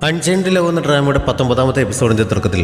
അൺചൈൻഡ് love എന്ന ഡ്രാമയുടെ പത്തൊമ്പതാമത്തെ എപ്പിസോഡിന്റെ തുടക്കത്തിൽ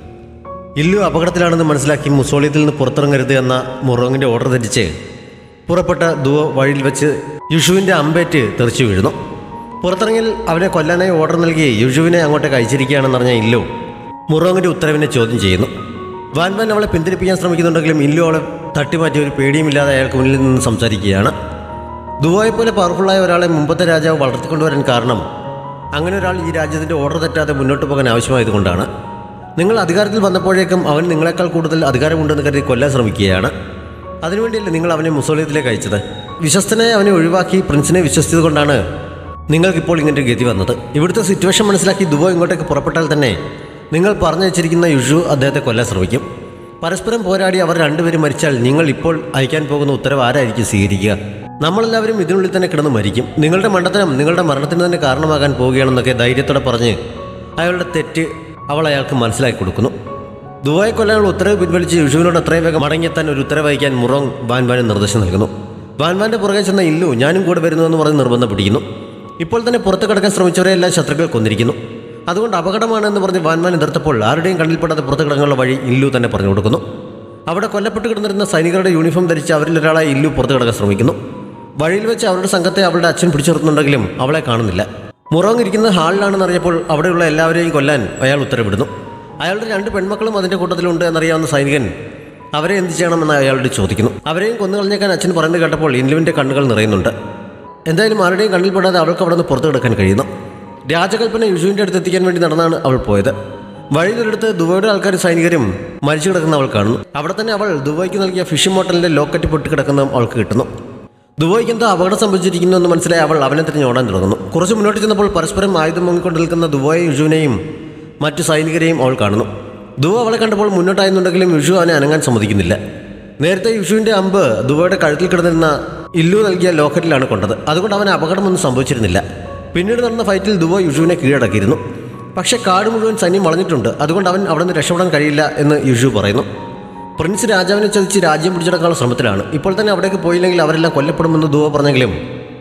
ഇല്ലു അപകടത്തിലാണെന്ന് മനസ്സിലാക്കി മുസോളിയത്തിൽ നിന്ന് പുറത്തിറങ്ങരുത് എന്ന മുറോങ്ങിന്റെ ഓർഡർ തെറ്റിച്ച് പുറപ്പെട്ട ദുവ വഴിയിൽ വെച്ച് യുഷുവിന്റെ അമ്പേറ്റ് തെറിച്ചു വീഴുന്നു പുറത്തിറങ്ങിൽ അവനെ കൊല്ലാനായി ഓർഡർ നൽകി യുഷുവിനെ അങ്ങോട്ടേക്ക് അയച്ചിരിക്കുകയാണെന്ന് പറഞ്ഞ ഇല്ലു മുറോങ്ങിന്റെ ഉത്തരവിനെ ചോദ്യം ചെയ്യുന്നു വാൻവാൻ അവളെ പിന്തിരിപ്പിക്കാൻ ശ്രമിക്കുന്നുണ്ടെങ്കിലും ഇല്ലു അവളെ തട്ടിമാറ്റി ഒരു പേടിയുമില്ലാതെ അയാൾക്ക് മുന്നിൽ നിന്ന് സംസാരിക്കുകയാണ് ദുബായെ പോലെ പവർഫുള്ളായ ഒരാളെ മുമ്പത്തെ രാജാവ് വളർത്തിക്കൊണ്ടുവരാൻ കാരണം അങ്ങനെ ഒരാൾ ഈ രാജ്യത്തിന്റെ ഓർഡർ തെറ്റാതെ മുന്നോട്ട് പോകാൻ ആവശ്യമായതുകൊണ്ടാണ് നിങ്ങൾ അധികാരത്തിൽ വന്നപ്പോഴേക്കും അവൻ നിങ്ങളെക്കാൾ കൂടുതൽ അധികാരമുണ്ടെന്ന് കരുതി കൊല്ലാൻ ശ്രമിക്കുകയാണ് അതിനുവേണ്ടിയല്ലേ നിങ്ങൾ അവനെ മുസോളിയത്തിലേക്ക് അയച്ചത് വിശ്വസ്തനായ അവനെ ഒഴിവാക്കി പ്രിൻസിനെ വിശ്വസിച്ചതുകൊണ്ടാണ് നിങ്ങൾക്കിപ്പോൾ ഇങ്ങനെ ഗതി വന്നത് ഇവിടുത്തെ സിറ്റുവേഷൻ മനസ്സിലാക്കി ദുബോ ഇങ്ങോട്ടേക്ക് പുറപ്പെട്ടാൽ തന്നെ നിങ്ങൾ പറഞ്ഞു വെച്ചിരിക്കുന്ന യുഷു അദ്ദേഹത്തെ കൊല്ലാൻ ശ്രമിക്കും പരസ്പരം പോരാടി അവർ രണ്ടുപേരും മരിച്ചാൽ നിങ്ങൾ ഇപ്പോൾ അയക്കാൻ പോകുന്ന ഉത്തരവ് ആരായിരിക്കും സ്വീകരിക്കുക നമ്മളെല്ലാവരും ഇതിനുള്ളിൽ തന്നെ കിടന്ന് മരിക്കും നിങ്ങളുടെ മണ്ടത്തരം നിങ്ങളുടെ മരണത്തിന് തന്നെ കാരണമാകാൻ പോവുകയാണെന്നൊക്കെ ധൈര്യത്തോടെ പറഞ്ഞ് അയാളുടെ തെറ്റ് അവൾ അയാൾക്ക് മനസ്സിലാക്കി കൊടുക്കുന്നു ദുബായ് കൊല്ലാനുള്ള ഉത്തരവ് പിൻവലിച്ച് യുഷുവിനോട് അത്രയും വേഗം മടങ്ങിയെത്താൻ ഒരു ഉത്തരവ് അയക്കാൻ മുറോങ് വാൻവാന് നിർദ്ദേശം നൽകുന്നു വാൻവാന്റെ പുറകെ ചെന്ന ഇല്ലു ഞാനും കൂടെ വരുന്നുവെന്ന് പറഞ്ഞ് നിർബന്ധം പിടിക്കുന്നു ഇപ്പോൾ തന്നെ പുറത്ത് കിടക്കാൻ ശ്രമിച്ചവരെല്ലാം ശത്രുക്കൾ കൊന്നിരിക്കുന്നു അതുകൊണ്ട് അപകടമാണെന്ന് പറഞ്ഞ് വാൻവാൻ എതിർത്തപ്പോൾ ആരുടെയും കണ്ണിൽപ്പെടാതെ പുറത്ത് കിടങ്ങാനുള്ള വഴി ഇല്ലു തന്നെ പറഞ്ഞു കൊടുക്കുന്നു അവിടെ കൊല്ലപ്പെട്ട് കിടന്നിരുന്ന സൈനികരുടെ യൂണിഫോം ധരിച്ച് അവരിൽ ഒരാളെ ഇല്ലു പുറത്ത് കിടക്കാൻ ശ്രമിക്കുന്നു വഴിയിൽ വെച്ച് അവരുടെ സംഘത്തെ അവളുടെ അച്ഛൻ പിടിച്ചു നിർത്തുന്നുണ്ടെങ്കിലും അവളെ കാണുന്നില്ല മുറോങ് ഇരിക്കുന്നത് ഹാളിലാണെന്ന് അറിഞ്ഞപ്പോൾ അവിടെയുള്ള എല്ലാവരെയും കൊല്ലാൻ അയാൾ ഉത്തരവിടുന്നു അയാളുടെ രണ്ട് പെൺമക്കളും അതിന്റെ കൂട്ടത്തിലുണ്ട് എന്നറിയാവുന്ന സൈനികൻ അവരെ എന്ത് ചെയ്യണമെന്ന് അയാളോട് ചോദിക്കുന്നു അവരെയും കൊന്നു കളഞ്ഞേക്കാൻ അച്ഛൻ പറയുന്നത് കേട്ടപ്പോൾ ഇൻലുവിന്റെ കണ്ണുകൾ നിറയുന്നുണ്ട് എന്തായാലും ആരുടെയും കണ്ണിൽപ്പെടാതെ അവൾക്ക് അവിടെ നിന്ന് പുറത്തു കിടക്കാൻ കഴിയുന്നു രാജകൽപ്പന യുഷുവിന്റെ അടുത്ത് എത്തിക്കാൻ വേണ്ടി നടന്നാണ് അവൾ പോയത് വഴിയിലൊരിടത്ത് ദുബൈയുടെ ആൾക്കാർ സൈനികരും മരിച്ചു കിടക്കുന്ന അവൾ കാണുന്നു അവിടെ തന്നെ അവൾ ദുബൈക്ക് നൽകിയ ഫിഷിംഗ് മോട്ടലിന്റെ ലോക്കറ്റ് പൊട്ടി കിടക്കുന്നതും അവൾക്ക് കിട്ടുന്നു ദുബൈക്ക് എന്തോ അപകടം സംഭവിച്ചിരിക്കുന്നു എന്ന് മനസ്സിലായി അവൾ അവനെ തിരിഞ്ഞ് ഓടാൻ തുടങ്ങുന്നു കുറച്ച് മുന്നോട്ട് ചെന്നപ്പോൾ പരസ്പരം ആയുധം മുങ്ങിക്കൊണ്ട് നിൽക്കുന്ന ദുബായ് യുഷുവിനെയും മറ്റു സൈനികരെയും അവൾ കാണുന്നു ദുബ അവളെ കണ്ടപ്പോൾ മുന്നോട്ടായിരുന്നുണ്ടെങ്കിലും യുഷു അവനെ അനങ്ങാൻ സമ്മതിക്കുന്നില്ല നേരത്തെ യുഷുവിന്റെ അമ്പ് ദുബയുടെ കഴുത്തിൽ കിടന്നിരുന്ന ഇല്ലു നൽകിയ ലോക്കറ്റിലാണ് കൊണ്ടത് അതുകൊണ്ട് അവന് അപകടമൊന്നും സംഭവിച്ചിരുന്നില്ല പിന്നീട് നടന്ന ഫൈറ്റിൽ ദുബ യുഷുവിനെ കീഴടക്കിയിരുന്നു പക്ഷേ കാട് മുഴുവൻ സൈന്യം വളഞ്ഞിട്ടുണ്ട് അതുകൊണ്ട് അവൻ അവിടെ നിന്ന് രക്ഷപ്പെടാൻ കഴിയില്ല എന്ന് യുഷു പറയുന്നു പ്രിൻസ് രാജാവിനെ ചതിച്ച് രാജ്യം പിടിച്ചെടുക്കാനുള്ള ശ്രമത്തിലാണ് ഇപ്പോൾ തന്നെ അവിടേക്ക് പോയില്ലെങ്കിൽ അവരെല്ലാം കൊല്ലപ്പെടുമെന്ന് ദുവ പറഞ്ഞെങ്കിലും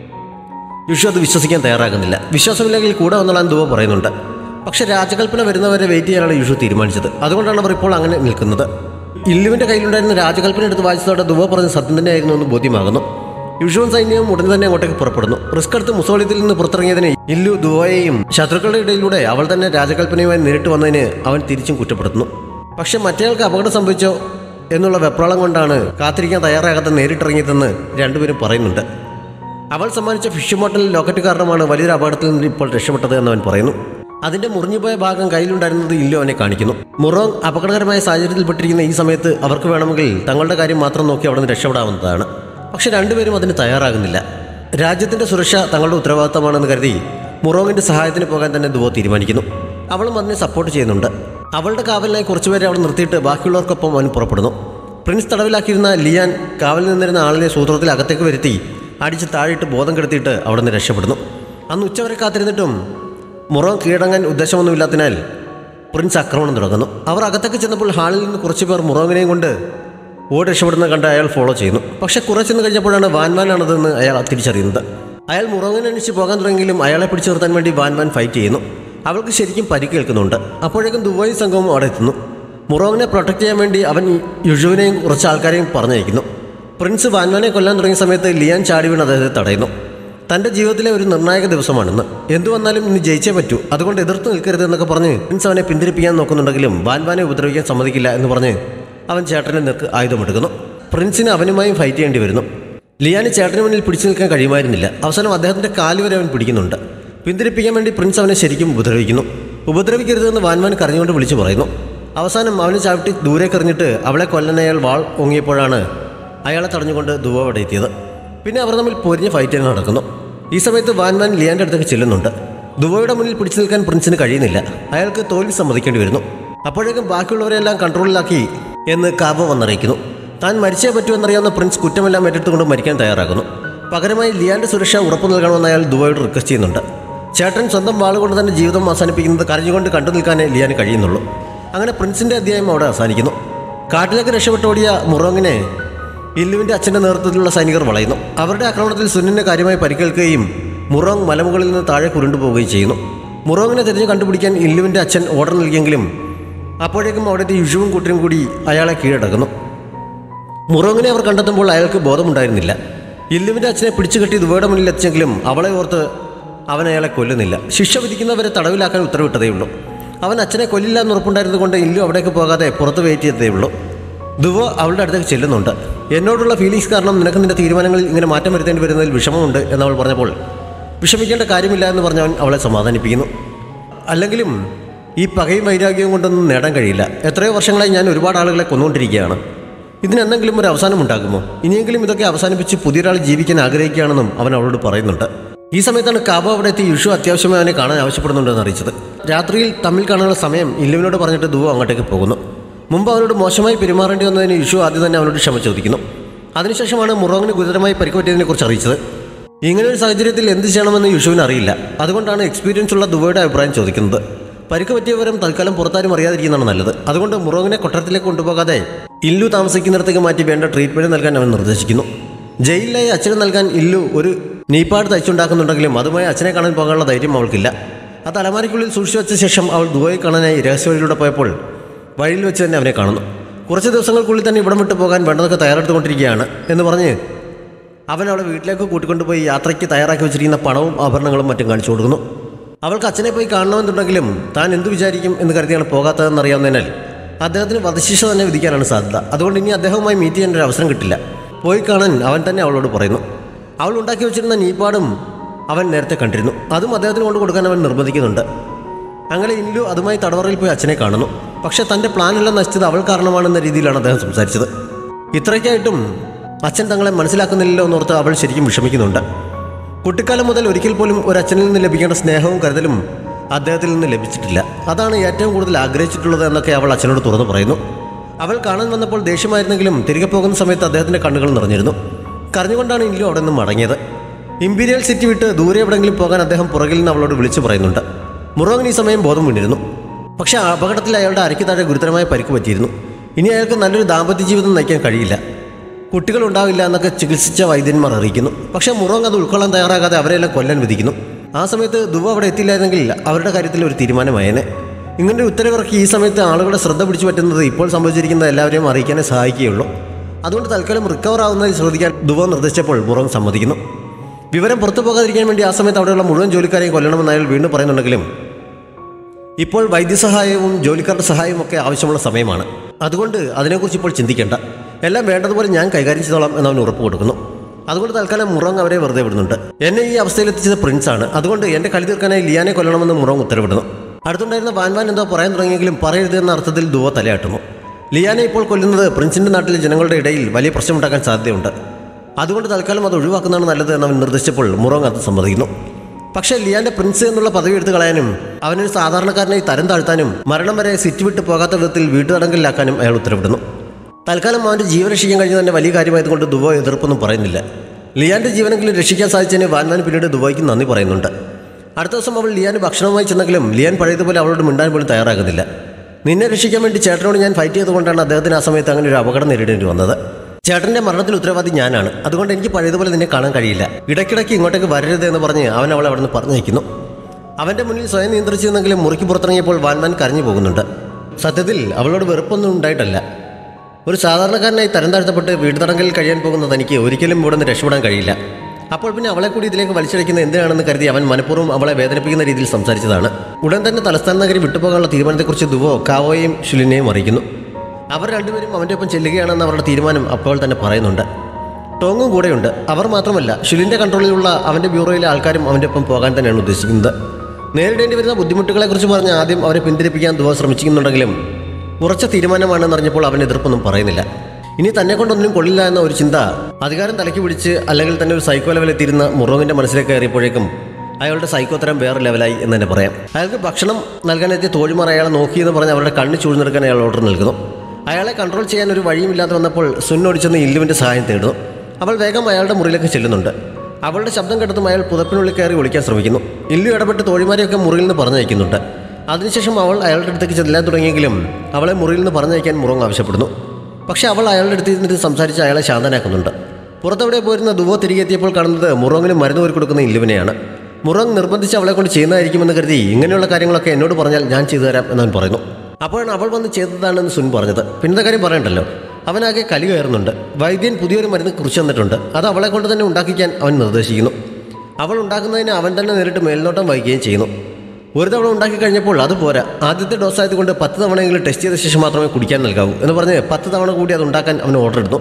യുഷു അത് വിശ്വസിക്കാൻ തയ്യാറാകുന്നില്ല വിശ്വാസമില്ലെങ്കിൽ കൂടെ വന്നോളാൻ ദുവ പറയുന്നുണ്ട് പക്ഷെ രാജകൽപ്പന വരുന്നവരെ വെയിറ്റ് ചെയ്യാനാണ് യുഷു തീരുമാനിച്ചത് അതുകൊണ്ടാണ് അവർ ഇപ്പോൾ അങ്ങനെ നിൽക്കുന്നത് ഇല്ലുവിന്റെ കയ്യിലുണ്ടായിരുന്ന രാജകൽപ്പന എടുത്ത് വായിച്ചതോടെ ദുവ പറഞ്ഞ സത്യം തന്നെയായിരുന്നു എന്ന് ബോധ്യമാകുന്നു യുഷുവും സൈന്യവും ഉടൻ തന്നെ അങ്ങോട്ടേക്ക് പുറപ്പെടുന്നു റിസ്ക് എടുത്ത് മുസോളിയത്തിൽ നിന്ന് പുറത്തിറങ്ങിയതിന് ഇല്ലു ദുവയെയും ശത്രുക്കളുടെ ഇടയിലൂടെ അവൾ തന്നെ രാജകൽപ്പനയുമായി നേരിട്ട് വന്നതിന് അവൻ തിരിച്ചും കുറ്റപ്പെടുത്തുന്നു പക്ഷെ മറ്റേയാൾക്ക് അപകടം സംഭവിച്ചോ എന്നുള്ള വെപ്രാളം കൊണ്ടാണ് കാത്തിരിക്കാൻ തയ്യാറാകാതെ നേരിട്ടിറങ്ങിയതെന്ന് രണ്ടുപേരും പറയുന്നുണ്ട് അവൾ സമ്മാനിച്ച ഫിഷ് മോട്ടൽ ലോക്കറ്റ് കാരണമാണ് വലിയൊരു അപകടത്തിൽ നിന്ന് ഇപ്പോൾ രക്ഷപ്പെട്ടത് എന്ന് അവൻ പറയുന്നു അതിന്റെ മുറിഞ്ഞുപോയ ഭാഗം കയ്യിലുണ്ടായിരുന്നത് ഇല്ലോ അവനെ കാണിക്കുന്നു മുറോങ് അപകടകരമായ സാഹചര്യത്തിൽപ്പെട്ടിരിക്കുന്ന ഈ സമയത്ത് അവർക്ക് വേണമെങ്കിൽ തങ്ങളുടെ കാര്യം മാത്രം നോക്കി അവിടെ നിന്ന് രക്ഷപ്പെടാവുന്നതാണ് പക്ഷെ രണ്ടുപേരും അതിന് തയ്യാറാകുന്നില്ല രാജ്യത്തിന്റെ സുരക്ഷ തങ്ങളുടെ ഉത്തരവാദിത്തമാണെന്ന് കരുതി മുറോങ്ങിന്റെ സഹായത്തിന് പോകാൻ തന്നെ ദുവോ തീരുമാനിക്കുന്നു അവളും അതിനെ സപ്പോർട്ട് ചെയ്യുന്നുണ്ട് അവളുടെ കാവലിനായി കുറച്ചുപേരെ അവിടെ നിർത്തിയിട്ട് ബാക്കിയുള്ളവർക്കൊപ്പം അവൻ പുറപ്പെടുന്നു പ്രിൻസ് തടവിലാക്കിയിരുന്ന ലിയാൻ കാവലിൽ നിന്നിരുന്ന ആളിനെ സൂത്രത്തിൽ അകത്തേക്ക് വരുത്തി അടിച്ച് താഴെയിട്ട് ബോധം കെടുത്തിയിട്ട് അവിടെ നിന്ന് രക്ഷപ്പെടുന്നു അന്ന് ഉച്ചവരെ കാത്തിരുന്നിട്ടും മുറം കീഴടങ്ങാൻ ഉദ്ദേശമൊന്നുമില്ലാത്തതിനാൽ പ്രിൻസ് ആക്രമണം തുടങ്ങുന്നു അവർ അകത്തേക്ക് ചെന്നപ്പോൾ ഹാളിൽ നിന്ന് കുറച്ച് പേർ മുറോങ്ങിനെയും കൊണ്ട് ഓടി രക്ഷപ്പെടുന്ന കണ്ട് അയാൾ ഫോളോ ചെയ്യുന്നു പക്ഷെ കുറെ ചെന്ന് കഴിഞ്ഞപ്പോഴാണ് വാൻവാനാണതെന്ന് അയാൾ തിരിച്ചറിയുന്നത് അയാൾ മുറോങ്ങിനെ അന്വേഷിച്ച് പോകാൻ തുടങ്ങിയെങ്കിലും അയാളെ പിടിച്ചു നിർത്താൻ വേണ്ടി വാൻവാൻ ഫൈറ്റ് ചെയ്യുന്നു അവൾക്ക് ശരിക്കും പരിക്കേൽക്കുന്നുണ്ട് അപ്പോഴേക്കും ദുബായ് സംഘവും അവിടെ എത്തുന്നു മുറോങ്ങിനെ പ്രൊട്ടക്ട് ചെയ്യാൻ വേണ്ടി അവൻ യുഷുവിനെയും കുറച്ച് ആൾക്കാരെയും പറഞ്ഞയക്കുന്നു പ്രിൻസ് വാൻവാനെ കൊല്ലാൻ തുടങ്ങിയ സമയത്ത് ലിയാൻ ചാടി വീണ് അദ്ദേഹത്തെ തടയുന്നു തന്റെ ജീവിതത്തിലെ ഒരു നിർണായക ദിവസമാണെന്ന് എന്തു വന്നാലും ഇന്ന് ജയിച്ചേ പറ്റൂ അതുകൊണ്ട് എതിർത്ത് നിൽക്കരുത് എന്നൊക്കെ പറഞ്ഞ് പ്രിൻസ് അവനെ പിന്തിരിപ്പിക്കാൻ നോക്കുന്നുണ്ടെങ്കിലും വാൻവാനെ ഉപദ്രവിക്കാൻ സമ്മതിക്കില്ല എന്ന് പറഞ്ഞ് അവൻ ചേട്ടനെ നിർക്ക് ആയുധമെടുക്കുന്നു പ്രിൻസിന് അവനുമായും ഫൈറ്റ് ചെയ്യേണ്ടി വരുന്നു ലിയാന് ചേട്ടന് മുന്നിൽ പിടിച്ചു നിൽക്കാൻ കഴിയുമായിരുന്നില്ല അവസാനം അദ്ദേഹത്തിന്റെ കാല് വരെ അവൻ പിടിക്കുന്നുണ്ട് പിന്തിരിപ്പിക്കാൻ വേണ്ടി പ്രിൻസ് അവനെ ശരിക്കും ഉപദ്രവിക്കുന്നു ഉപദ്രവിക്കരുതെന്ന് വാൻവാൻ കരഞ്ഞുകൊണ്ട് വിളിച്ചു പറയുന്നു അവസാനം അവനെ ചവിട്ടി ദൂരേക്ക് എറിഞ്ഞിട്ട് അവളെ കൊല്ലാൻ അയാൾ വാൾ ഓങ്ങിയപ്പോഴാണ് അയാളെ തടഞ്ഞുകൊണ്ട് ദുവ അവിടെ എത്തിയത് പിന്നെ അവർ തമ്മിൽ പൊരിഞ്ഞ ഫൈറ്റ് തന്നെ നടക്കുന്നു ഈ സമയത്ത് വാൻവാൻ ലിയാന്റെ അടുത്തേക്ക് ചെല്ലുന്നുണ്ട് ദുബോയുടെ മുന്നിൽ പിടിച്ചു നിൽക്കാൻ പ്രിൻസിന് കഴിയുന്നില്ല അയാൾക്ക് തോൽവി സമ്മതിക്കേണ്ടി വരുന്നു അപ്പോഴേക്കും ബാക്കിയുള്ളവരെല്ലാം കൺട്രോളിലാക്കി എന്ന് കാബോ വന്നറിയിക്കുന്നു താൻ മരിച്ചേ പറ്റൂ എന്നറിയാവുന്ന പ്രിൻസ് കുറ്റമെല്ലാം ഏറ്റെടുത്തുകൊണ്ട് മരിക്കാൻ തയ്യാറാകുന്നു പകരമായി ലിയാന്റെ സുരക്ഷ ഉറപ്പു നൽകണമെന്ന് അയാൾ ദുബോയോട് റിക്വസ്റ്റ് ചെയ്യുന്നുണ്ട് ചേട്ടൻ സ്വന്തം വാളുകൊണ്ട് തന്നെ ജീവിതം അവസാനിപ്പിക്കുന്നത് കരഞ്ഞുകൊണ്ട് കണ്ടു നിൽക്കാനേ ലിയാന് കഴിയുന്നുള്ളൂ അങ്ങനെ പ്രിൻസിന്റെ അധ്യായം അവിടെ അവസാനിക്കുന്നു കാട്ടിലേക്ക് രക്ഷപ്പെട്ടോടിയ മുറോങ്ങിനെ ഇല്ലുവിന്റെ അച്ഛന്റെ നേതൃത്വത്തിലുള്ള സൈനികർ വളയുന്നു അവരുടെ ആക്രമണത്തിൽ സുനിന് കാര്യമായി പരിക്കേൽക്കുകയും മുറോങ് മലമുകളിൽ നിന്ന് താഴെ കുരുണ്ടുപോവുകയും ചെയ്യുന്നു മുറോങ്ങിനെ തിരിഞ്ഞ് കണ്ടുപിടിക്കാൻ ഇല്ലുവിൻ്റെ അച്ഛൻ ഓർഡർ നൽകിയെങ്കിലും അപ്പോഴേക്കും അവിടുത്തെ യുഷുവും കൂട്ടരും കൂടി അയാളെ കീഴടക്കുന്നു മുറോങ്ങിനെ അവർ കണ്ടെത്തുമ്പോൾ അയാൾക്ക് ബോധമുണ്ടായിരുന്നില്ല ഇല്ലുവിൻ്റെ അച്ഛനെ പിടിച്ചു കെട്ടി ദുബയുടെ മുന്നിൽ എത്തിച്ചെങ്കിലും അവളെ ഓർത്ത് അവൻ അയാളെ കൊല്ലുന്നില്ല ശിക്ഷ വിധിക്കുന്നവരെ തടവിലാക്കാൻ ഉത്തരവിട്ടതേ ഉള്ളൂ അവൻ അച്ഛനെ കൊല്ലില്ല എന്ന് ഉറപ്പുണ്ടായിരുന്നതുകൊണ്ട് ഇല്ലു അവിടേക്ക് പോകാതെ പുറത്ത് വെയിറ്റ് ചെയ്തതേ ഉള്ളൂ ദുവ അവളുടെ അടുത്തേക്ക് ചെല്ലുന്നുണ്ട് എന്നോടുള്ള ഫീലിങ്സ് കാരണം നിനക്ക് നിന്റെ തീരുമാനങ്ങളിൽ ഇങ്ങനെ മാറ്റം വരുത്തേണ്ടി വരുന്നതിൽ വിഷമമുണ്ട് എന്നവൾ പറഞ്ഞപ്പോൾ വിഷമിക്കേണ്ട കാര്യമില്ല എന്ന് പറഞ്ഞവൻ അവളെ സമാധാനിപ്പിക്കുന്നു അല്ലെങ്കിലും ഈ പകയും വൈരാഗ്യവും കൊണ്ടൊന്നും നേടാൻ കഴിയില്ല എത്രയോ വർഷങ്ങളായി ഞാൻ ഒരുപാട് ആളുകളെ കൊന്നുകൊണ്ടിരിക്കുകയാണ് ഇതിനെന്തെങ്കിലും ഒരു അവസാനം ഉണ്ടാകുമോ ഇനിയെങ്കിലും ഇതൊക്കെ അവസാനിപ്പിച്ച് പുതിയൊരാൾ ജീവിക്കാൻ ആഗ്രഹിക്കുകയാണെന്നും അവൻ അവളോട് പറയുന്നുണ്ട് ഈ സമയത്താണ് കാബ അവിടെ എത്തി യുഷു അത്യാവശ്യമായി അവനെ കാണാൻ ആവശ്യപ്പെടുന്നുണ്ടെന്ന് അറിയിച്ചത് രാത്രിയിൽ തമ്മിൽ കാണാനുള്ള സമയം ഇല്ലുവിനോട് പറഞ്ഞിട്ട് ദുവ അങ്ങോട്ടേക്ക് പോകുന്നു മുമ്പ് അവനോട് മോശമായി പെരുമാറേണ്ടി വന്നതിന് യുഷു ആദ്യം തന്നെ അവനോട് ക്ഷമ ചോദിക്കുന്നു അതിനുശേഷമാണ് മുറോങ്ങിന് ഗുരുതരമായി പരിക്കുപറ്റിയതിനെ കുറിച്ച് അറിയിച്ചത് ഇങ്ങനെ ഒരു സാഹചര്യത്തിൽ എന്ത് ചെയ്യണമെന്ന് യുഷുവിന് അറിയില്ല അതുകൊണ്ടാണ് എക്സ്പീരിയൻസ് ഉള്ള ദുബൈയുടെ അഭിപ്രായം ചോദിക്കുന്നത് പരിക്ക് പറ്റിയ വിവരം തൽക്കാലം പുറത്താരും അറിയാതിരിക്കുന്നതാണ് നല്ലത് അതുകൊണ്ട് മുറോങ്ങിനെ കൊട്ടരത്തിലേക്ക് കൊണ്ടുപോകാതെ ഇല്ലു താമസിക്കുന്നിടത്തേക്ക് മാറ്റി വേണ്ട ട്രീറ്റ്മെന്റ് നൽകാൻ അവൻ നിർദ്ദേശിക്കുന്നു ജയിലിലായി അച്ഛന് നൽകാൻ ഇല്ലു ഒരു നീപ്പാട് തയ്ച്ചുണ്ടാക്കുന്നുണ്ടെങ്കിലും അതുമായി അച്ഛനെ കാണാൻ പോകാനുള്ള ധൈര്യം അവൾക്കില്ല അത് അലമാരിക്കുള്ളിൽ സൂക്ഷിച്ചു വെച്ച ശേഷം അവൾ ദുബായി കാണാനായി രഹസ്യവഴിയിലൂടെ പോയപ്പോൾ വഴിയിൽ വെച്ച് തന്നെ അവനെ കാണുന്നു കുറച്ച് ദിവസങ്ങൾക്കുള്ളിൽ തന്നെ ഇവിടം വിട്ടു പോകാൻ വേണ്ടതൊക്കെ തയ്യാറെടുത്തുകൊണ്ടിരിക്കുകയാണ് എന്ന് പറഞ്ഞ് അവൻ അവളെ വീട്ടിലേക്ക് കൂട്ടിക്കൊണ്ടുപോയി യാത്രയ്ക്ക് തയ്യാറാക്കി വെച്ചിരിക്കുന്ന പണവും ആഭരണങ്ങളും മറ്റും കാണിച്ചു കൊടുക്കുന്നു അവൾക്ക് അച്ഛനെ പോയി കാണണമെന്നുണ്ടെങ്കിലും താൻ എന്തു വിചാരിക്കും എന്ന് കരുതിയാണ് പോകാത്തതെന്ന് അറിയാവുന്നതിനാൽ അദ്ദേഹത്തിന് വധശിക്ഷ തന്നെ വിധിക്കാനാണ് സാധ്യത അതുകൊണ്ട് ഇനി അദ്ദേഹവുമായി മീറ്റ് ചെയ്യാൻ ഒരു അവസരം കിട്ടില്ല പോയി കാണാൻ അവൻ തന്നെ അവളോട് പറയുന്നു അവൾ ഉണ്ടാക്കി വെച്ചിരുന്ന നീപ്പാടും അവൻ നേരത്തെ കണ്ടിരുന്നു അതും അദ്ദേഹത്തിന് കൊണ്ട് കൊടുക്കാൻ അവൻ നിർബന്ധിക്കുന്നുണ്ട് അങ്ങനെ ഇല്ലു അതുമായി തടവറയിൽ പോയി അച്ഛനെ കാണുന്നു പക്ഷേ തൻ്റെ പ്ലാനെല്ലാം നശിച്ചത് അവൾ കാരണമാണെന്ന രീതിയിലാണ് അദ്ദേഹം സംസാരിച്ചത് ഇത്രയ്ക്കായിട്ടും അച്ഛൻ തങ്ങളെ മനസ്സിലാക്കുന്നില്ലല്ലോ എന്നോർത്ത് അവൾ ശരിക്കും വിഷമിക്കുന്നുണ്ട് കുട്ടിക്കാലം മുതൽ ഒരിക്കൽ പോലും ഒരു അച്ഛനിൽ നിന്ന് ലഭിക്കേണ്ട സ്നേഹവും കരുതലും അദ്ദേഹത്തിൽ നിന്ന് ലഭിച്ചിട്ടില്ല അതാണ് ഏറ്റവും കൂടുതൽ ആഗ്രഹിച്ചിട്ടുള്ളത് എന്നൊക്കെ അവൾ അച്ഛനോട് തുറന്നു പറയുന്നു അവൾ കാണാൻ വന്നപ്പോൾ ദേഷ്യമായിരുന്നെങ്കിലും തിരികെ പോകുന്ന സമയത്ത് അദ്ദേഹത്തിൻ്റെ കണ്ണുകൾ നിറഞ്ഞിരുന്നു കരഞ്ഞുകൊണ്ടാണ് ഇല്ലു അവിടെ നിന്ന് മടങ്ങിയത് ഇമ്പീരിയൽ സിറ്റി വിട്ട് ദൂരെ എവിടെയെങ്കിലും പോകാൻ അദ്ദേഹം പുറകിൽ നിന്ന് അവളോട് വിളിച്ചു പറയുന്നുണ്ട് മുറോങ്ങിന് ഈ സമയം ബോധം വീണിരുന്നു പക്ഷേ ആ അപകടത്തിൽ അയാളുടെ അരയ്ക്ക് താഴെ ഗുരുതരമായ പരിക്ക് പറ്റിയിരുന്നു ഇനി അയാൾക്ക് നല്ലൊരു ദാമ്പത്യ ജീവിതം നയിക്കാൻ കഴിയില്ല കുട്ടികൾ ഉണ്ടാവില്ല എന്നൊക്കെ ചികിത്സിച്ച വൈദ്യന്മാർ അറിയിക്കുന്നു പക്ഷേ മുറോങ് അത് ഉൾക്കൊള്ളാൻ തയ്യാറാകാതെ അവരെല്ലാം കൊല്ലാൻ വിധിക്കുന്നു ആ സമയത്ത് ദുവ അവിടെ എത്തിയില്ലായിരുന്നെങ്കിൽ അവരുടെ കാര്യത്തിൽ ഒരു തീരുമാനമായേനെ ഇങ്ങനെ ഉത്തരവിറക്കി ഈ സമയത്ത് ആളുകളുടെ ശ്രദ്ധ പിടിച്ചു പറ്റുന്നത് ഇപ്പോൾ സംഭവിച്ചിരിക്കുന്ന എല്ലാവരെയും അറിയിക്കാനേ സഹായിക്കുകയുള്ളൂ അതുകൊണ്ട് തൽക്കാലം റിക്കവർ ആവുന്നതിൽ ശ്രദ്ധിക്കാൻ ദുവ നിർദ്ദേശിച്ചപ്പോൾ മുറോങ് സമ്മതിക്കുന്നു വിവരം പുറത്തു പോകാതിരിക്കാൻ വേണ്ടി ആ സമയത്ത് അവിടെയുള്ള മുഴുവൻ ജോലിക്കാരെയും കൊല്ലണമെന്ന് അയാൾ വീണ്ടും പറയുന്നുണ്ടെങ്കിലും ഇപ്പോൾ വൈദ്യസഹായവും ജോലിക്കാരുടെ സഹായവും ഒക്കെ ആവശ്യമുള്ള സമയമാണ് അതുകൊണ്ട് അതിനെക്കുറിച്ച് ഇപ്പോൾ ചിന്തിക്കേണ്ട എല്ലാം വേണ്ടതുപോലെ ഞാൻ കൈകാര്യം ചെയ്തോളാം എന്ന് അവൻ ഉറപ്പ് കൊടുക്കുന്നു അതുകൊണ്ട് തൽക്കാലം മുറോങ് അവരെ വെറുതെ വിടുന്നുണ്ട് എന്നെ ഈ അവസ്ഥയിൽ എത്തിച്ചത് പ്രിൻസ് ആണ് അതുകൊണ്ട് എന്റെ കളി തീർക്കാനായി ലിയാനെ കൊല്ലണമെന്ന് മുറോങ് ഉത്തരവിടുന്നു അടുത്തുണ്ടായിരുന്ന വാൻവാൻ എന്തോ പറയാൻ തുടങ്ങിയെങ്കിലും പറയരുത് എന്ന അർത്ഥത്തിൽ ദുവ തലയാട്ടുന്നു ലിയാനെ ഇപ്പോൾ കൊല്ലുന്നത് പ്രിൻസിന്റെ നാട്ടിലെ ജനങ്ങളുടെ ഇടയിൽ വലിയ പ്രശ്നമുണ്ടാക്കാൻ സാധ്യതയുണ്ട് അതുകൊണ്ട് തൽക്കാലം അത് ഒഴിവാക്കുന്നതാണ് നല്ലത് എന്ന് അവൻ നിർദ്ദേശിച്ചപ്പോൾ മുറോങ് അത് സമ്മതിക്കുന്നു പക്ഷേ ലിയാന്റെ പ്രിൻസ് എന്നുള്ള പദവി എടുത്തു കളയാനും അവനൊരു സാധാരണക്കാരനായി തരം താഴ്ത്താനും മരണം വരെ സിറ്റി വിട്ട് പോകാത്ത വിധത്തിൽ വീട്ടുതടങ്കലിലാക്കാനും അയാൾ ഉത്തരവിടുന്നു തൽക്കാലം അവൻ്റെ ജീവൻ രക്ഷിക്കാൻ കഴിഞ്ഞ തന്നെ വലിയ കാര്യമായതുകൊണ്ട് ദുബോ എതിർപ്പൊന്നും പറയുന്നില്ല ലിയാന്റെ ജീവനെങ്കിലും രക്ഷിക്കാൻ സാധിച്ചതിന് വാൻവാൻ പിന്നീട് ദുബായ്ക്ക് നന്ദി പറയുന്നുണ്ട് അടുത്ത ദിവസം അവൾ ലിയാന് ഭക്ഷണവുമായി ചെന്നെങ്കിലും ലിയാൻ പഴയതുപോലെ അവളോട് മിണ്ടാൻ പോലും തയ്യാറാകുന്നില്ല നിന്നെ രക്ഷിക്കാൻ വേണ്ടി ചേട്ടനോട് ഞാൻ ഫൈറ്റ് ചെയ്തുകൊണ്ടാണ് അദ്ദേഹത്തിന് ആ സമയത്ത് അങ്ങനെ ഒരു അപകടം നേരിടേണ്ടി വന്നത് ചേട്ടന്റെ മരണത്തിൽ ഉത്തരവാദി ഞാനാണ് അതുകൊണ്ട് എനിക്ക് പഴയതുപോലെ നിന്നെ കാണാൻ കഴിയില്ല ഇടയ്ക്കിടയ്ക്ക് ഇങ്ങോട്ടേക്ക് വരരുത് എന്ന് പറഞ്ഞ് അവൻ അവളെ അവിടെ നിന്ന് പറഞ്ഞയക്കുന്നു അവന്റെ മുന്നിൽ സ്വയം നിയന്ത്രിച്ചിരുന്നെങ്കിലും മുറിക്ക് പുറത്തിറങ്ങിയപ്പോൾ വാൻമാൻ കരഞ്ഞു പോകുന്നുണ്ട് സത്യത്തിൽ അവളോട് വെറുപ്പൊന്നും ഉണ്ടായിട്ടല്ല ഒരു സാധാരണക്കാരനായി തരം താഴ്ത്തപ്പെട്ട് വീട്ടുതടങ്കലിൽ കഴിയാൻ പോകുന്ന തനിക്ക് ഒരിക്കലും ഇവിടെ നിന്ന് രക്ഷപ്പെടാൻ കഴിയില്ല അപ്പോൾ പിന്നെ അവളെ കൂടി ഇതിലേക്ക് വലിച്ചടിക്കുന്നത് എന്തിനാണെന്ന് കരുതി അവൻ മനഃപൂർവ്വം അവളെ വേദനിപ്പിക്കുന്ന രീതിയിൽ സംസാരിച്ചതാണ് ഉടൻ തന്നെ തലസ്ഥാന നഗരി വിട്ടുപോകാനുള്ള തീരുമാനത്തെക്കുറിച്ച് ദുവോ കാവോയും ഷുലിനെയും അറിയിക്കുന്നു അവർ രണ്ടുപേരും അവൻ്റെ ഒപ്പം ചെല്ലുകയാണെന്ന് അവരുടെ തീരുമാനം അപ്പോൾ തന്നെ പറയുന്നുണ്ട് ടോങ്ങും കൂടെയുണ്ട് അവർ മാത്രമല്ല ഷുലിൻ്റെ കൺട്രോളിലുള്ള അവൻ്റെ ബ്യൂറോയിലെ ആൾക്കാരും അവൻ്റെ ഒപ്പം പോകാൻ തന്നെയാണ് ഉദ്ദേശിക്കുന്നത് നേരിടേണ്ടി വരുന്ന ബുദ്ധിമുട്ടുകളെക്കുറിച്ച് പറഞ്ഞ് ആദ്യം അവരെ പിന്തിരിപ്പിക്കാൻ ദുവ ശ്രമിക്കുന്നുണ്ടെങ്കിലും ഉറച്ച തീരുമാനമാണെന്ന് അറിഞ്ഞപ്പോൾ അവൻ എതിർപ്പൊന്നും പറയുന്നില്ല ഇനി തന്നെ കൊണ്ടൊന്നും കൊള്ളില്ല എന്ന ഒരു ചിന്ത അധികാരം തലയ്ക്ക് പിടിച്ച് അല്ലെങ്കിൽ തന്നെ ഒരു സൈക്കോ ലെവലെത്തിയിരുന്ന മുറോങ്ങിൻ്റെ മനസ്സിലേക്ക് കയറിയപ്പോഴേക്കും അയാളുടെ സൈക്കോ തരം വേറെ ലെവലായി എന്ന് തന്നെ പറയാം അയാൾക്ക് ഭക്ഷണം നൽകാനെത്തിയ തോഴിമാർ അയാളെ നോക്കിയെന്ന് പറഞ്ഞ് അവരുടെ കണ്ണ് ചൂഴ്ന്നെടുക്കാൻ അയാൾ ഓർഡർ നൽകുന്നു അയാളെ കൺട്രോൾ ചെയ്യാൻ ഒരു വഴിയുമില്ലാതെ വന്നപ്പോൾ സുന്നോടിച്ചെന്ന് ഇല്ലുവിൻ്റെ സഹായം തേടുന്നു അവൾ വേഗം അയാളുടെ മുറിയിലേക്ക് ചെല്ലുന്നുണ്ട് അവളുടെ ശബ്ദം കേട്ടതും അയാൾ പുതപ്പിനുള്ളിൽ കയറി ഒളിക്കാൻ ശ്രമിക്കുന്നു ഇല്ലു ഇടപെട്ട് തോഴിമാരെയൊക്കെ മുറിയിൽ നിന്ന് പറഞ്ഞയക്കുന്നുണ്ട് അതിനുശേഷം അവൾ അയാളുടെ അടുത്തേക്ക് ചെല്ലാൻ തുടങ്ങിയെങ്കിലും അവളെ മുറിയിൽ നിന്ന് പറഞ്ഞയക്കാൻ മുറങ് ആവശ്യപ്പെടുന്നു പക്ഷേ അവൾ അയാളുടെ അടുത്ത് ഇരുന്നിട്ട് സംസാരിച്ച് അയാളെ ശാന്തനാക്കുന്നുണ്ട് പുറത്തെവിടെ പോയിരുന്ന ദുവോ തിരികെ എത്തിയപ്പോൾ കാണുന്നത് മുറോങ്ങിന് മരുന്ന് ഒരു കൊടുക്കുന്ന ഇല്ലുവിനെയാണ് മുറങ് നിർബന്ധിച്ച് അവളെ കൊണ്ട് ചെയ്യുന്നതായിരിക്കുമെന്ന് കരുതി ഇങ്ങനെയുള്ള കാര്യങ്ങളൊക്കെ എന്നോട് പറഞ്ഞാൽ ഞാൻ ചെയ്തു തരാം എന്നവൻ പറയുന്നു അപ്പോഴാണ് അവൾ വന്ന് ചെയ്തതാണെന്ന് സുൻ പറഞ്ഞത് പിന്നത്തെ കാര്യം പറയണ്ടല്ലോ അവനാകെ കലി കയറുന്നുണ്ട് വൈദ്യൻ പുതിയൊരു മരുന്ന് കുറിച്ച് തന്നിട്ടുണ്ട് അത് അവളെ കൊണ്ട് തന്നെ ഉണ്ടാക്കിക്കാൻ അവൻ നിർദ്ദേശിക്കുന്നു അവൾ ഉണ്ടാക്കുന്നതിന് അവൻ തന്നെ നേരിട്ട് മേൽനോട്ടം വഹിക്കുകയും ചെയ്യുന്നു ഒരു തവണ ഉണ്ടാക്കി കഴിഞ്ഞപ്പോൾ അത് പോരാ ആദ്യത്തെ ഡോസ് ആയതുകൊണ്ട് പത്ത് തവണയെങ്കിലും ടെസ്റ്റ് ചെയ്ത ശേഷം മാത്രമേ കുടിക്കാൻ നൽകാവൂ എന്ന് പറഞ്ഞ് പത്ത് തവണ കൂടി അത് ഉണ്ടാക്കാൻ അവൻ ഓർഡർ ഇടുന്നു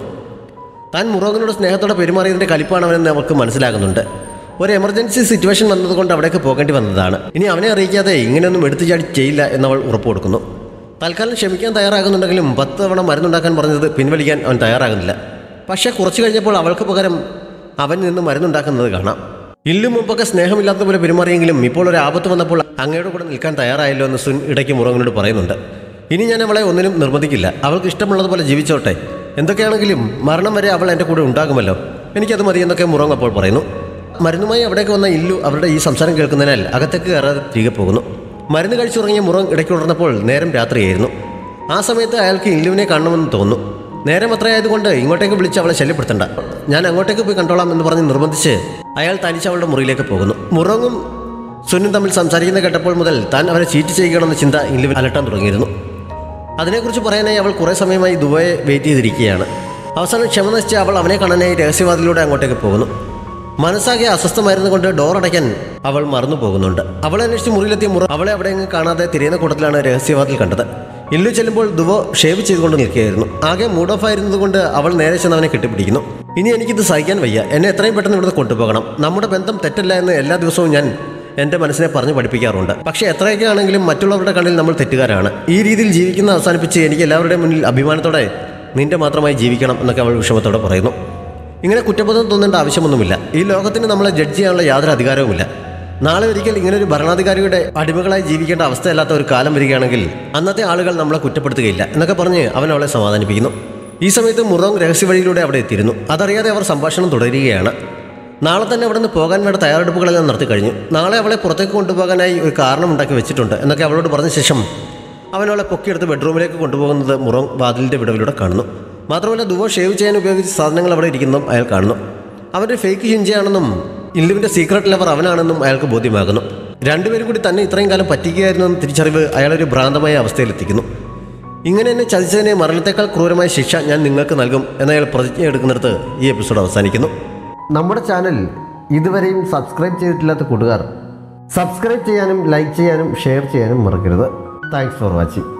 താൻ മുറോഗനോട് സ്നേഹത്തോടെ പെരുമാറിയതിൻ്റെ കലിപ്പാണ് അവനെന്ന് അവർക്ക് മനസ്സിലാകുന്നുണ്ട് ഒരു എമർജൻസി സിറ്റുവേഷൻ വന്നതുകൊണ്ട് അവിടേക്ക് പോകേണ്ടി വന്നതാണ് ഇനി അവനെ അറിയിക്കാതെ ഇങ്ങനെയൊന്നും എടുത്തു ചാടി ചെയ്യില്ല എന്നവൾ ഉറപ്പ് കൊടുക്കുന്നു തൽക്കാലം ക്ഷമിക്കാൻ തയ്യാറാകുന്നുണ്ടെങ്കിലും പത്ത് തവണ മരുന്നുണ്ടാക്കാൻ പറഞ്ഞത് പിൻവലിക്കാൻ അവൻ തയ്യാറാകുന്നില്ല പക്ഷേ കുറച്ച് കഴിഞ്ഞപ്പോൾ അവൾക്ക് പകരം അവൻ നിന്ന് മരുന്നുണ്ടാക്കുന്നത് കാണാം ഇല്ലും മുമ്പൊക്കെ സ്നേഹമില്ലാത്ത പോലെ പെരുമാറിയെങ്കിലും ഇപ്പോൾ ഒരു ആപത്ത് വന്നപ്പോൾ അങ്ങയുടെ കൂടെ നിൽക്കാൻ തയ്യാറായല്ലോ എന്ന് സുൻ ഇടയ്ക്ക് മുറങ്ങനോട് പറയുന്നുണ്ട് ഇനി ഞാൻ അവളെ ഒന്നിനും നിർബന്ധിക്കില്ല അവൾക്ക് ഇഷ്ടമുള്ളതുപോലെ ജീവിച്ചോട്ടെ എന്തൊക്കെയാണെങ്കിലും മരണം വരെ അവൾ എൻ്റെ കൂടെ ഉണ്ടാകുമല്ലോ എനിക്കത് മതി എന്നൊക്കെ മുറങ് അപ്പോൾ പറയുന്നു മരുന്നുമായി അവിടേക്ക് വന്ന ഇല്ലു അവരുടെ ഈ സംസാരം കേൾക്കുന്നതിനാൽ അകത്തേക്ക് കയറാതെ തിരികെ പോകുന്നു മരുന്ന് കഴിച്ചുറങ്ങിയ മുറങ് ഇടയ്ക്ക് ഉണർന്നപ്പോൾ നേരം രാത്രിയായിരുന്നു ആ സമയത്ത് അയാൾക്ക് ഇല്ലുവിനെ കാണണമെന്ന് തോന്നുന്നു നേരം അത്രയായതുകൊണ്ട് ഇങ്ങോട്ടേക്ക് വിളിച്ച് അവളെ ശല്യപ്പെടുത്തണ്ട ഞാൻ അങ്ങോട്ടേക്ക് പോയി കണ്ടോളാം എന്ന് പറഞ്ഞ് നിർബന്ധിച്ച് അയാൾ തനിച്ച് അവളുടെ മുറിയിലേക്ക് പോകുന്നു മുറങ്ങും സുന്നും തമ്മിൽ സംസാരിക്കുന്ന കേട്ടപ്പോൾ മുതൽ താൻ അവരെ ചീറ്റ് ചെയ്യണമെന്ന ചിന്ത ഇല്ലുവിൽ അലട്ടാൻ തുടങ്ങിയിരുന്നു അതിനെക്കുറിച്ച് പറയാനായി അവൾ കുറേ സമയമായി ദുബായെ വെയിറ്റ് ചെയ്തിരിക്കുകയാണ് അവസാനം ക്ഷമ നശിച്ച് അവൾ അവനെ കാണാനായി രഹസ്യവാതിലൂടെ അങ്ങോട്ടേക്ക് പോകുന്നു മനസ്സാകെ അസ്വസ്ഥമായിരുന്നുകൊണ്ട് ഡോർ അടയ്ക്കാൻ അവൾ മറന്നു പോകുന്നുണ്ട് അവളെ അന്വേഷിച്ച് മുറിയിലെത്തിയ മുറ അവളെ അവിടെ അങ്ങ് കാണാതെ തിരിയുന്ന കൂട്ടത്തിലാണ് രഹസ്യവാതിൽ കണ്ടത് ഇല്ലു ചെല്ലുമ്പോൾ ദുവോ ഷേവ് ചെയ്തുകൊണ്ട് നിൽക്കുകയായിരുന്നു ആകെ മൂഡ് ഓഫ് ആയിരുന്നതുകൊണ്ട് അവൾ നേരെ ചെന്ന് അവനെ കെട്ടിപ്പിടിക്കുന്നു ഇനി എനിക്കിത് സഹിക്കാൻ വയ്യ എന്നെ എത്രയും പെട്ടെന്ന് ഇവിടുന്ന് കൊണ്ടുപോകണം നമ്മുടെ ബന്ധം തെറ്റല്ല എന്ന് എല്ലാ ദിവസവും ഞാൻ എൻ്റെ മനസ്സിനെ പറഞ്ഞു പഠിപ്പിക്കാറുണ്ട് പക്ഷേ എത്രയൊക്കെ ആണെങ്കിലും മറ്റുള്ളവരുടെ കണ്ണിൽ നമ്മൾ തെറ്റുകാരാണ് ഈ രീതിയിൽ ജീവിക്കുന്ന അവസാനിപ്പിച്ച് എനിക്ക് എല്ലാവരുടെയും മുന്നിൽ അഭിമാനത്തോടെ നിന്റെ മാത്രമായി ജീവിക്കണം എന്നൊക്കെ അവൾ വിഷമത്തോടെ പറയുന്നു ഇങ്ങനെ കുറ്റബോധം തോന്നേണ്ട ആവശ്യമൊന്നുമില്ല ഈ ലോകത്തിന് നമ്മളെ ജഡ്ജ് ചെയ്യാനുള്ള യാതൊരു അധികാരവുമില്ല നാളെ ഒരിക്കൽ ഇങ്ങനൊരു ഭരണാധികാരിയുടെ അടിമകളായി ജീവിക്കേണ്ട അവസ്ഥയല്ലാത്ത ഒരു കാലം വരികയാണെങ്കിൽ അന്നത്തെ ആളുകൾ നമ്മളെ കുറ്റപ്പെടുത്തുകയില്ല എന്നൊക്കെ പറഞ്ഞ് അവൻ അവളെ സമാധാനിപ്പിക്കുന്നു ഈ സമയത്ത് മുറോങ് രഹസ്യ വഴിയിലൂടെ അവിടെ എത്തിയിരുന്നു അതറിയാതെ അവർ സംഭാഷണം തുടരുകയാണ് നാളെ തന്നെ അവിടെ നിന്ന് പോകാൻ വേണ്ട തയ്യാറെടുപ്പുകളെല്ലാം നടത്തി കഴിഞ്ഞു നാളെ അവളെ പുറത്തേക്ക് കൊണ്ടുപോകാനായി ഒരു കാരണം ഉണ്ടാക്കി വെച്ചിട്ടുണ്ട് എന്നൊക്കെ അവളോട് പറഞ്ഞ ശേഷം അവൻ അവളെ പൊക്കിയെടുത്ത് ബെഡ്റൂമിലേക്ക് കൊണ്ടുപോകുന്നത് മുറോങ് വാതിലിൻ്റെ വിടവിലൂടെ കാണുന്നു മാത്രമല്ല ദുവോ ഷേവ് ചെയ്യാൻ ഉപയോഗിച്ച സാധനങ്ങൾ അവിടെ ഇരിക്കുന്നതും അയാൾ കാണുന്നു അവൻ്റെ ഫേക്ക് ഹിഞ്ചയാണെന്നും ഇല്ലുവിൻ്റെ സീക്രട്ട് ലവർ അവനാണെന്നും അയാൾക്ക് ബോധ്യമാകുന്നു രണ്ടുപേരും കൂടി തന്നെ ഇത്രയും കാലം പറ്റിക്കുകയായിരുന്നു എന്ന തിരിച്ചറിവ് അയാളൊരു ഭ്രാന്തമായ അവസ്ഥയിലെത്തിക്കുന്നു ഇങ്ങനെ എന്നെ ചതിച്ചതിനെ മരണത്തെക്കാൾ ക്രൂരമായ ശിക്ഷ ഞാൻ നിങ്ങൾക്ക് നൽകും എന്നയാൾ പ്രതിജ്ഞ എടുക്കുന്നിടത്ത് ഈ എപ്പിസോഡ് അവസാനിക്കുന്നു നമ്മുടെ ചാനൽ ഇതുവരെയും സബ്സ്ക്രൈബ് ചെയ്തിട്ടില്ലാത്ത കൂട്ടുകാർ സബ്സ്ക്രൈബ് ചെയ്യാനും ലൈക്ക് ചെയ്യാനും ഷെയർ ചെയ്യാനും മറക്കരുത് താങ്ക്സ് ഫോർ വാച്ചിങ്